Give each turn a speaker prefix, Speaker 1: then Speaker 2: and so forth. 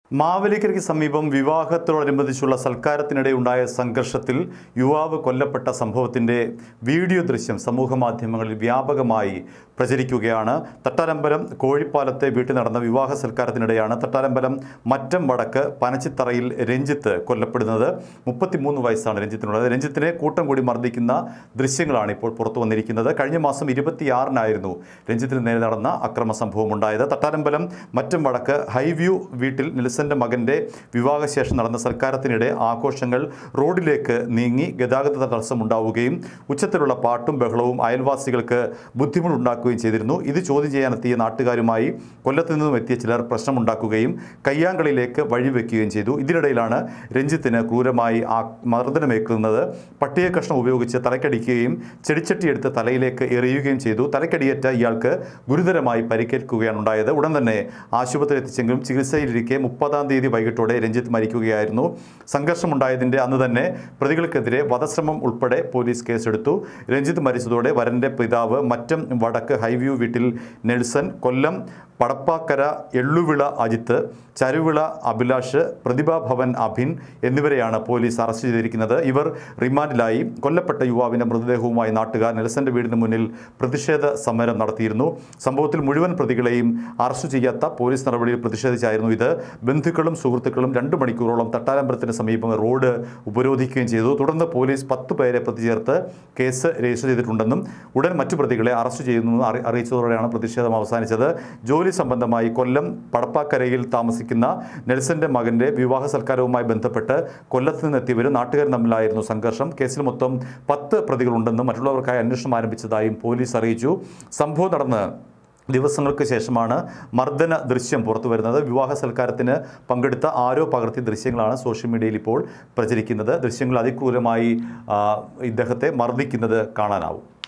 Speaker 1: മാവേലിക്കരയ്ക്ക് സമീപം വിവാഹത്തോടനുബന്ധിച്ചുള്ള സൽക്കാരത്തിനിടെ ഉണ്ടായ സംഘർഷത്തിൽ യുവാവ് കൊല്ലപ്പെട്ട സംഭവത്തിൻ്റെ വീഡിയോ ദൃശ്യം സമൂഹ മാധ്യമങ്ങളിൽ വ്യാപകമായി പ്രചരിക്കുകയാണ് തട്ടാരമ്പലം കോഴിപ്പാലത്തെ വീട്ടിൽ നടന്ന വിവാഹ സൽക്കാരത്തിനിടെയാണ് തട്ടാരമ്പലം മറ്റം വടക്ക് പനച്ചിത്തറയിൽ രഞ്ജിത്ത് കൊല്ലപ്പെടുന്നത് മുപ്പത്തിമൂന്ന് വയസ്സാണ് രഞ്ജിത്തിനുള്ളത് രഞ്ജിത്തിനെ കൂട്ടം കൂടി മർദ്ദിക്കുന്ന ദൃശ്യങ്ങളാണ് ഇപ്പോൾ പുറത്തു വന്നിരിക്കുന്നത് കഴിഞ്ഞ മാസം ഇരുപത്തിയാറിനായിരുന്നു രഞ്ജിത്തിന് നേരെ നടന്ന അക്രമ സംഭവം ഉണ്ടായത് തട്ടാരമ്പലം മറ്റം വടക്ക് ഹൈവ്യൂ വീട്ടിൽ നെൽസന്റെ മകന്റെ വിവാഹശേഷം നടന്ന സൽക്കാരത്തിനിടെ ആഘോഷങ്ങൾ റോഡിലേക്ക് നീങ്ങി ഗതാഗത തടസ്സം ഉണ്ടാവുകയും ഉച്ചത്തിലുള്ള പാട്ടും ബഹളവും അയൽവാസികൾക്ക് ബുദ്ധിമുട്ടുണ്ടാക്കുകയും ചെയ്തിരുന്നു ഇത് ചോദ്യം ചെയ്യാനെത്തിയ നാട്ടുകാരുമായി കൊല്ലത്തു നിന്നും എത്തിയ ചിലർ പ്രശ്നമുണ്ടാക്കുകയും കയ്യാങ്കളിയിലേക്ക് വഴിവെക്കുകയും ചെയ്തു ഇതിനിടയിലാണ് രഞ്ജിത്തിന് ക്രൂരമായി ആ മർദ്ദനമേക്കുന്നത് പട്ടിക കഷ്ണം ഉപയോഗിച്ച് തലക്കടിക്കുകയും ചെടിച്ചട്ടിയെടുത്ത് തലയിലേക്ക് എറിയുകയും ചെയ്തു തലക്കടിയേറ്റ ഇയാൾക്ക് ഗുരുതരമായി പരിക്കേൽക്കുകയാണ് ഉണ്ടായത് ഉടൻ തന്നെ ആശുപത്രി എത്തിച്ചെങ്കിലും ചികിത്സയിലിരിക്കെ മുപ്പതാം തീയതി വൈകിട്ടോടെ രഞ്ജിത്ത് മരിക്കുകയായിരുന്നു സംഘർഷമുണ്ടായതിൻ്റെ അന്ന് തന്നെ പ്രതികൾക്കെതിരെ വധശ്രമം ഉൾപ്പെടെ പോലീസ് കേസെടുത്തു രഞ്ജിത്ത് മരിച്ചതോടെ വരൻ്റെ പിതാവ് മറ്റം വടക്ക് ഹൈവ്യൂ വീട്ടിൽ നെൽസൺ കൊല്ലം പടപ്പാക്കര എള്ളുവിള അജിത്ത് ചരുവിള അഭിലാഷ് പ്രതിഭാഭവൻ അഭിൻ എന്നിവരെയാണ് പോലീസ് അറസ്റ്റ് ചെയ്തിരിക്കുന്നത് ഇവർ റിമാൻഡിലായി കൊല്ലപ്പെട്ട യുവാവിൻ്റെ മൃതദേഹവുമായി നാട്ടുകാർ നെൽസന്റെ വീടിന് മുന്നിൽ പ്രതിഷേധ സമരം നടത്തിയിരുന്നു സംഭവത്തിൽ മുഴുവൻ പ്രതികളെയും അറസ്റ്റ് ചെയ്യാത്ത പോലീസ് നടപടിയിൽ പ്രതിഷേധിച്ചായിരുന്നു ഇത് ബന്ധുക്കളും സുഹൃത്തുക്കളും രണ്ട് മണിക്കൂറോളം തട്ടാരമ്പലത്തിന് സമീപം റോഡ് ഉപരോധിക്കുകയും ചെയ്തു തുടർന്ന് പോലീസ് പത്ത് പേരെ പ്രതി ചേർത്ത് കേസ് രജിസ്റ്റർ ചെയ്തിട്ടുണ്ടെന്നും ഉടൻ മറ്റു പ്രതികളെ അറസ്റ്റ് ചെയ്യുമെന്നും അറി അറിയിച്ചതോടെയാണ് പ്രതിഷേധം അവസാനിച്ചത് ജോലി സംബന്ധമായി കൊല്ലം പടപ്പാക്കരയിൽ താമസിക്കുന്ന നെൽസന്റെ മകന്റെ വിവാഹ സൽക്കാരവുമായി ബന്ധപ്പെട്ട് കൊല്ലത്ത് നിന്നെത്തിയവരും നാട്ടുകാരും തമ്മിലായിരുന്നു സംഘർഷം കേസിൽ മൊത്തം പത്ത് പ്രതികളുണ്ടെന്നും മറ്റുള്ളവർക്കായി അന്വേഷണം ആരംഭിച്ചതായും പോലീസ് അറിയിച്ചു സംഭവം നടന്ന് ദിവസങ്ങൾക്ക് ശേഷമാണ് മർദ്ദന ദൃശ്യം പുറത്തു വരുന്നത് വിവാഹ സൽക്കാരത്തിന് പങ്കെടുത്ത ആരോ പകർത്തിയ ദൃശ്യങ്ങളാണ് സോഷ്യൽ മീഡിയയിൽ ഇപ്പോൾ പ്രചരിക്കുന്നത് ദൃശ്യങ്ങൾ അതിക്രൂരമായി ആ, ഇദ്ദേഹത്തെ മർദ്ദിക്കുന്നത് കാണാനാവും